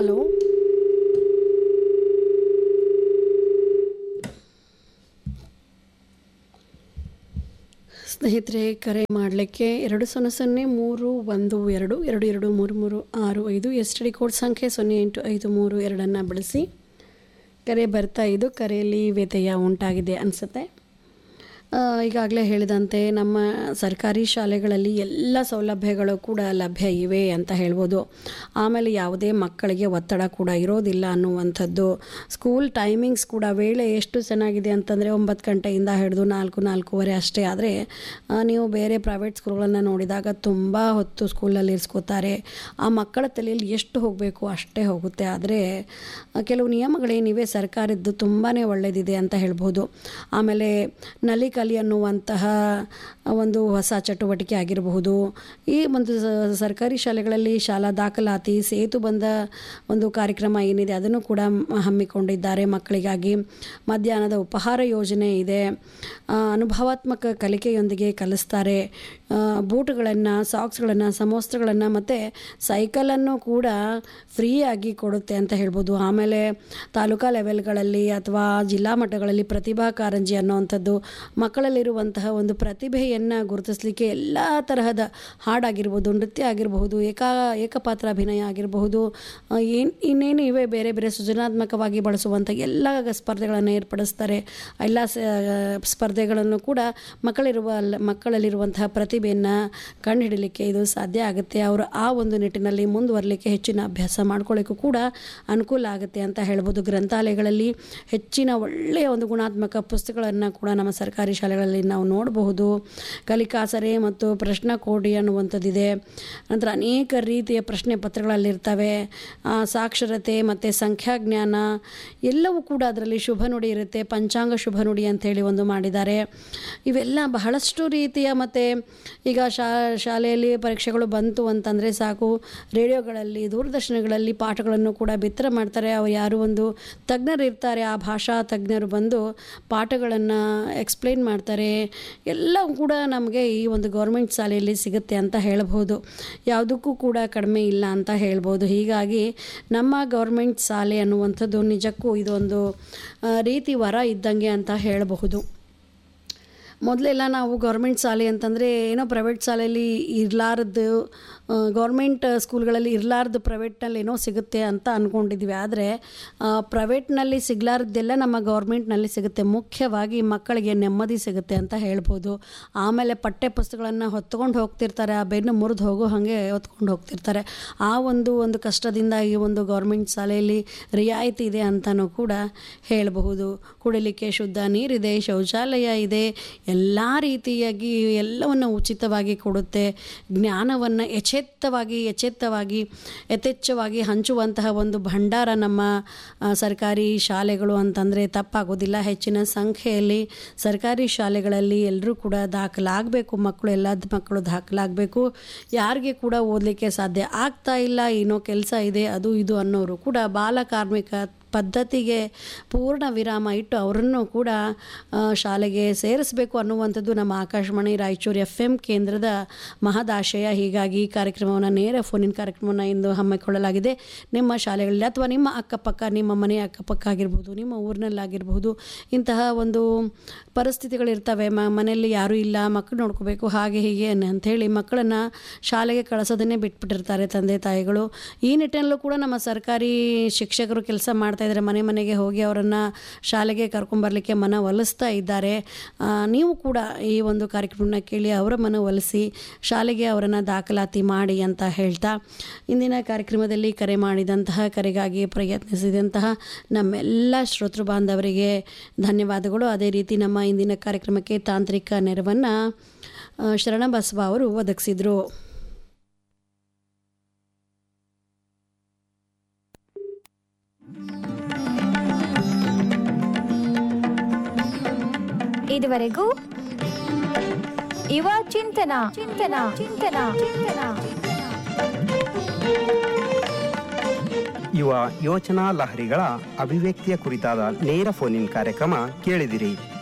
hello ಸ್ನೇಹಿತರೆ ಕರೆ ಮಾಡಲಿಕ್ಕೆ ಎರಡು ಸೊನ್ನೆ ಸೊನ್ನೆ ಮೂರು ಒಂದು ಎರಡು ಎರಡು ಎರಡು ಮೂರು ಮೂರು ಆರು ಐದು ಎಸ್ ಡಿ ಕೋಡ್ ಸಂಖ್ಯೆ ಸೊನ್ನೆ ಎಂಟು ಐದು ಮೂರು ಎರಡನ್ನು ಬಳಸಿ ಕರೆ ಬರ್ತಾ ಇದ್ದು ಕರೆಯಲ್ಲಿ ವ್ಯತ್ಯಯ ಉಂಟಾಗಿದೆ ಅನಿಸುತ್ತೆ ಈಗಾಗಲೇ ಹೇಳಿದಂತೆ ನಮ್ಮ ಸರ್ಕಾರಿ ಶಾಲೆಗಳಲ್ಲಿ ಎಲ್ಲ ಸೌಲಭ್ಯಗಳು ಕೂಡ ಲಭ್ಯ ಇವೆ ಅಂತ ಹೇಳ್ಬೋದು ಆಮೇಲೆ ಯಾವುದೇ ಮಕ್ಕಳಿಗೆ ಒತ್ತಡ ಕೂಡ ಇರೋದಿಲ್ಲ ಅನ್ನುವಂಥದ್ದು ಸ್ಕೂಲ್ ಟೈಮಿಂಗ್ಸ್ ಕೂಡ ವೇಳೆ ಎಷ್ಟು ಚೆನ್ನಾಗಿದೆ ಅಂತಂದರೆ ಒಂಬತ್ತು ಗಂಟೆಯಿಂದ ಹಿಡಿದು ನಾಲ್ಕು ನಾಲ್ಕೂವರೆ ಅಷ್ಟೇ ಆದರೆ ನೀವು ಬೇರೆ ಪ್ರೈವೇಟ್ ಸ್ಕೂಲ್ಗಳನ್ನು ನೋಡಿದಾಗ ತುಂಬ ಹೊತ್ತು ಸ್ಕೂಲಲ್ಲಿ ಇರಿಸ್ಕೋತಾರೆ ಆ ಮಕ್ಕಳ ತಲೆಯಲ್ಲಿ ಎಷ್ಟು ಹೋಗಬೇಕು ಅಷ್ಟೇ ಹೋಗುತ್ತೆ ಆದರೆ ಕೆಲವು ನಿಯಮಗಳೇನಿವೆ ಸರ್ಕಾರದ್ದು ತುಂಬಾ ಒಳ್ಳೆಯದಿದೆ ಅಂತ ಹೇಳ್ಬೋದು ಆಮೇಲೆ ನಲಿ ಕಲಿ ಅನ್ನುವಂತಹ ಒಂದು ಹೊಸ ಚಟುವಟಿಕೆ ಆಗಿರಬಹುದು ಈ ಒಂದು ಸ- ಸರ್ಕಾರಿ ಶಾಲೆಗಳಲ್ಲಿ ಶಾಲಾ ದಾಖಲಾತಿ ಸೇತು ಬಂದ ಒಂದು ಕಾರ್ಯಕ್ರಮ ಏನಿದೆ ಅದನ್ನು ಕೂಡ ಮ- ಹಮ್ಮಿಕೊಂಡಿದ್ದಾರೆ ಮಕ್ಕಳಿಗಾಗಿ ಮಧ್ಯಾಹ್ನದ ಉಪಹಾರ ಯೋಜನೆ ಇದೆ ಆ, ಅನುಭವಾತ್ಮಕ ಕಲಿಕೆಯೊಂದಿಗೆ ಕಲಿಸ್ತಾರೆ ಬೂಟುಗಳನ್ನು ಸಾಕ್ಸ್ಗಳನ್ನು ಸಮವಸ್ತ್ರಗಳನ್ನು ಮತ್ತು ಸೈಕಲನ್ನು ಕೂಡ ಫ್ರೀಯಾಗಿ ಕೊಡುತ್ತೆ ಅಂತ ಹೇಳ್ಬೋದು ಆಮೇಲೆ ತಾಲೂಕಾ ಲೆವೆಲ್ಗಳಲ್ಲಿ ಅಥವಾ ಜಿಲ್ಲಾ ಮಟ್ಟಗಳಲ್ಲಿ ಪ್ರತಿಭಾ ಕಾರಂಜಿ ಅನ್ನೋವಂಥದ್ದು ಮಕ್ಕಳಲ್ಲಿರುವಂತಹ ಒಂದು ಪ್ರತಿಭೆಯನ್ನು ಗುರುತಿಸಲಿಕ್ಕೆ ಎಲ್ಲ ತರಹದ ಹಾಡಾಗಿರ್ಬೋದು ನೃತ್ಯ ಆಗಿರಬಹುದು ಏಕಾ ಏಕಪಾತ್ರ ಅಭಿನಯ ಆಗಿರಬಹುದು ಏನು ಇನ್ನೇನು ಇವೆ ಬೇರೆ ಬೇರೆ ಸೃಜನಾತ್ಮಕವಾಗಿ ಬಳಸುವಂಥ ಎಲ್ಲ ಸ್ಪರ್ಧೆಗಳನ್ನು ಏರ್ಪಡಿಸ್ತಾರೆ ಎಲ್ಲ ಸ- ಸ್ಪರ್ಧೆಗಳನ್ನು ಕೂಡ ಮಕ್ಕಳಿರುವ ಮಕ್ಕಳಲ್ಲಿರುವಂತಹ ಪ್ರತಿಭೆಯನ್ನು ಕಂಡುಹಿಡಲಿಕ್ಕೆ ಇದು ಸಾಧ್ಯ ಆಗುತ್ತೆ ಅವರು ಆ ಒಂದು ನಿಟ್ಟಿನಲ್ಲಿ ಮುಂದುವರಲಿಕ್ಕೆ ಹೆಚ್ಚಿನ ಅಭ್ಯಾಸ ಮಾಡ್ಕೊಳ್ಳಿಕ್ಕೂ ಕೂಡ ಅನುಕೂಲ ಆಗುತ್ತೆ ಅಂತ ಹೇಳ್ಬೋದು ಗ್ರಂಥಾಲಯಗಳಲ್ಲಿ ಹೆಚ್ಚಿನ ಒಳ್ಳೆಯ ಒಂದು ಗುಣಾತ್ಮಕ ಪುಸ್ತಕಗಳನ್ನು ಕೂಡ ನಮ್ಮ ಸರ್ಕಾರಿ ಶಾಲೆಗಳಲ್ಲಿ ನಾವು ನೋಡಬಹುದು ಕಲಿಕಾಸರೆ ಮತ್ತು ಪ್ರಶ್ನಕೋಡಿ ಅನ್ನುವಂಥದ್ದಿದೆ ನಂತರ ಅನೇಕ ರೀತಿಯ ಪ್ರಶ್ನೆ ಪತ್ರಗಳಲ್ಲಿರ್ತವೆ ಆ, ಸಾಕ್ಷರತೆ ಮತ್ತು ಸಂಖ್ಯಾಜ್ಞಾನ ಎಲ್ಲವೂ ಕೂಡ ಅದರಲ್ಲಿ ಶುಭ ನುಡಿ ಇರುತ್ತೆ ಪಂಚಾಂಗ ಶುಭ ನುಡಿ ಅಂಥೇಳಿ ಒಂದು ಮಾಡಿದ್ದಾರೆ ಇವೆಲ್ಲ ಬಹಳಷ್ಟು ರೀತಿಯ ಮತ್ತು ಈಗ ಶಾ ಶಾಲೆಯಲ್ಲಿ ಪರೀಕ್ಷೆಗಳು ಬಂತು ಅಂತಂದರೆ ಸಾಕು ರೇಡಿಯೋಗಳಲ್ಲಿ ದೂರದರ್ಶನಗಳಲ್ಲಿ ಪಾಠಗಳನ್ನು ಕೂಡ ಬಿತ್ತರ ಮಾಡ್ತಾರೆ ಅವ್ರು ಯಾರು ಒಂದು ತಜ್ಞರು ಇರ್ತಾರೆ ಆ ಭಾಷಾ ತಜ್ಞರು ಬಂದು ಪಾಠಗಳನ್ನು ಎಕ್ಸ್ಪ್ಲೇನ್ ಮಾಡ್ತಾರೆ ಎಲ್ಲವೂ ಕೂಡ ನಮಗೆ ಈ ಒಂದು ಗೌರ್ಮೆಂಟ್ ಶಾಲೆಯಲ್ಲಿ ಸಿಗುತ್ತೆ ಅಂತ ಹೇಳ್ಬೋದು ಯಾವುದಕ್ಕೂ ಕೂಡ ಕಡಿಮೆ ಇಲ್ಲ ಅಂತ ಹೇಳ್ಬೋದು ಹೀಗಾಗಿ ನಮ್ಮ ಗೌರ್ಮೆಂಟ್ ಶಾಲೆ ಅನ್ನುವಂಥದ್ದು ನಿಜಕ್ಕೂ ಇದೊಂದು ಆ, ರೀತಿ ವರ ಇದ್ದಂಗೆ ಅಂತ ಹೇಳಬಹುದು ಮೊದಲೆಲ್ಲ ನಾವು ಗೌರ್ಮೆಂಟ್ ಶಾಲೆ ಅಂತಂದರೆ ಏನೋ ಪ್ರೈವೇಟ್ ಶಾಲೆಯಲ್ಲಿ ಇರಲಾರ್ದು ಗೌರ್ಮೆಂಟ್ ಸ್ಕೂಲ್ಗಳಲ್ಲಿ ಇರಲಾರ್ದು ಪ್ರೈವೇಟ್ನಲ್ಲಿ ಏನೋ ಸಿಗುತ್ತೆ ಅಂತ ಅಂದ್ಕೊಂಡಿದ್ವಿ ಆದರೆ ಪ್ರೈವೇಟ್ನಲ್ಲಿ ಸಿಗಲಾರ್ದೆಲ್ಲ ನಮ್ಮ ಗೌರ್ಮೆಂಟ್ನಲ್ಲಿ ಸಿಗುತ್ತೆ ಮುಖ್ಯವಾಗಿ ಮಕ್ಕಳಿಗೆ ನೆಮ್ಮದಿ ಸಿಗುತ್ತೆ ಅಂತ ಹೇಳ್ಬೋದು ಆಮೇಲೆ ಪಠ್ಯ ಪುಸ್ತಕಗಳನ್ನು ಹೊತ್ಕೊಂಡು ಹೋಗ್ತಿರ್ತಾರೆ ಆ ಬೆನ್ನು ಮುರಿದು ಹೋಗೋ ಹಾಗೆ ಹೊತ್ಕೊಂಡು ಹೋಗ್ತಿರ್ತಾರೆ ಆ ಒಂದು ಒಂದು ಕಷ್ಟದಿಂದ ಈ ಒಂದು ಗೌರ್ಮೆಂಟ್ ಶಾಲೆಯಲ್ಲಿ ರಿಯಾಯಿತಿ ಇದೆ ಅಂತಲೂ ಕೂಡ ಹೇಳಬಹುದು ಕುಡಿಲಿಕ್ಕೆ ಶುದ್ಧ ನೀರಿದೆ ಶೌಚಾಲಯ ಇದೆ ಎಲ್ಲ ರೀತಿಯಾಗಿ ಎಲ್ಲವನ್ನು ಉಚಿತವಾಗಿ ಕೊಡುತ್ತೆ ಜ್ಞಾನವನ್ನು ಎಚ್ಚೆತ್ತವಾಗಿ ಎಚ್ಚೆತ್ತವಾಗಿ ಯಥೇಚ್ಛವಾಗಿ ಹಂಚುವಂತಹ ಒಂದು ಭಂಡಾರ ನಮ್ಮ ಆ, ಸರ್ಕಾರಿ ಶಾಲೆಗಳು ಅಂತಂದರೆ ತಪ್ಪಾಗೋದಿಲ್ಲ ಹೆಚ್ಚಿನ ಸಂಖ್ಯೆಯಲ್ಲಿ ಸರ್ಕಾರಿ ಶಾಲೆಗಳಲ್ಲಿ ಎಲ್ಲರೂ ಕೂಡ ದಾಖಲಾಗಬೇಕು ಮಕ್ಕಳು ಎಲ್ಲ ಮಕ್ಕಳು ದಾಖಲಾಗಬೇಕು ಯಾರಿಗೆ ಕೂಡ ಓದಲಿಕ್ಕೆ ಸಾಧ್ಯ ಆಗ್ತಾ ಇಲ್ಲ ಏನೋ ಕೆಲಸ ಇದೆ ಅದು ಇದು ಅನ್ನೋರು ಕೂಡ ಬಾಲ ಕಾರ್ಮಿಕ ಪದ್ಧತಿಗೆ ಪೂರ್ಣ ವಿರಾಮ ಇಟ್ಟು ಅವರನ್ನು ಕೂಡ ಆ, ಶಾಲೆಗೆ ಸೇರಿಸಬೇಕು ಅನ್ನುವಂಥದ್ದು ನಮ್ಮ ಆಕಾಶವಾಣಿ ರಾಯಚೂರು ಎಫ್ ಎಂ ಕೇಂದ್ರದ ಮಹದಾಶಯ ಹೀಗಾಗಿ ಈ ಕಾರ್ಯಕ್ರಮವನ್ನು ನೇರ ಫೋನಿನ ಕಾರ್ಯಕ್ರಮವನ್ನು ಇಂದು ಹಮ್ಮಿಕೊಳ್ಳಲಾಗಿದೆ ನಿಮ್ಮ ಶಾಲೆಗಳಲ್ಲಿ ಅಥವಾ ನಿಮ್ಮ ಅಕ್ಕಪಕ್ಕ ನಿಮ್ಮ ಮನೆಯ ಅಕ್ಕಪಕ್ಕ ಆಗಿರ್ಬೋದು ನಿಮ್ಮ ಊರಿನಲ್ಲಾಗಿರ್ಬೋದು ಇಂತಹ ಒಂದು ಪರಿಸ್ಥಿತಿಗಳಿರ್ತವೆ ಮ ಮನೆಯಲ್ಲಿ ಯಾರೂ ಇಲ್ಲ ಮಕ್ಕಳು ನೋಡ್ಕೋಬೇಕು ಹಾಗೆ ಹೀಗೆ ಅನ್- ಅಂಥೇಳಿ ಮಕ್ಕಳನ್ನು ಶಾಲೆಗೆ ಕಳಿಸೋದನ್ನೇ ಬಿಟ್ಬಿಟ್ಟಿರ್ತಾರೆ ತಂದೆ ತಾಯಿಗಳು ಈ ನಿಟ್ಟಿನಲ್ಲೂ ಕೂಡ ನಮ್ಮ ಸರ್ಕಾರಿ ಶಿಕ್ಷಕರು ಕೆಲಸ ಮಾಡ್ತಾ ಇದ್ದಾರೆ ಮನೆ ಮನೆಗೆ ಹೋಗಿ ಅವರನ್ನು ಶಾಲೆಗೆ ಕರ್ಕೊಂಬರ್ಲಿಕ್ಕೆ ಮನ ಒಲಿಸ್ತಾ ಇದ್ದಾರೆ ಆ, ನೀವು ಕೂಡ ಈ ಒಂದು ಕಾರ್ಯಕ್ರಮನ ಕೇಳಿ ಅವರ ಮನ ಒಲಿಸಿ ಶಾಲೆಗೆ ಅವರನ್ನು ದಾಖಲಾತಿ ಮಾಡಿ ಅಂತ ಹೇಳ್ತಾ ಇಂದಿನ ಕಾರ್ಯಕ್ರಮದಲ್ಲಿ ಕರೆ ಮಾಡಿದಂತಹ ಕರೆಗಾಗಿ ಪ್ರಯತ್ನಿಸಿದಂತಹ ನಮ್ಮೆಲ್ಲ ಶ್ರೋತೃ ಬಾಂಧವರಿಗೆ ಧನ್ಯವಾದಗಳು ಅದೇ ರೀತಿ ನಮ್ಮ ಇಂದಿನ ಕಾರ್ಯಕ್ರಮಕ್ಕೆ ತಾಂತ್ರಿಕ ನೆರವನ್ನು ಶರಣಬಸವ ಅವರು ಒದಗಿಸಿದರು ಇದುವರೆಗೂ ಯುವ ಚಿಂತನ ಚಿಂತನ ಚಿಂತನ ಚಿಂತನ ಯುವ ಯೋಚನಾ ಲಹರಿಗಳ ಅಭಿವ್ಯಕ್ತಿಯ ಕುರಿತಾದ ನೇರ ಫೋನಿನ್ ಕಾರ್ಯಕ್ರಮ ಕೇಳಿದಿರಿ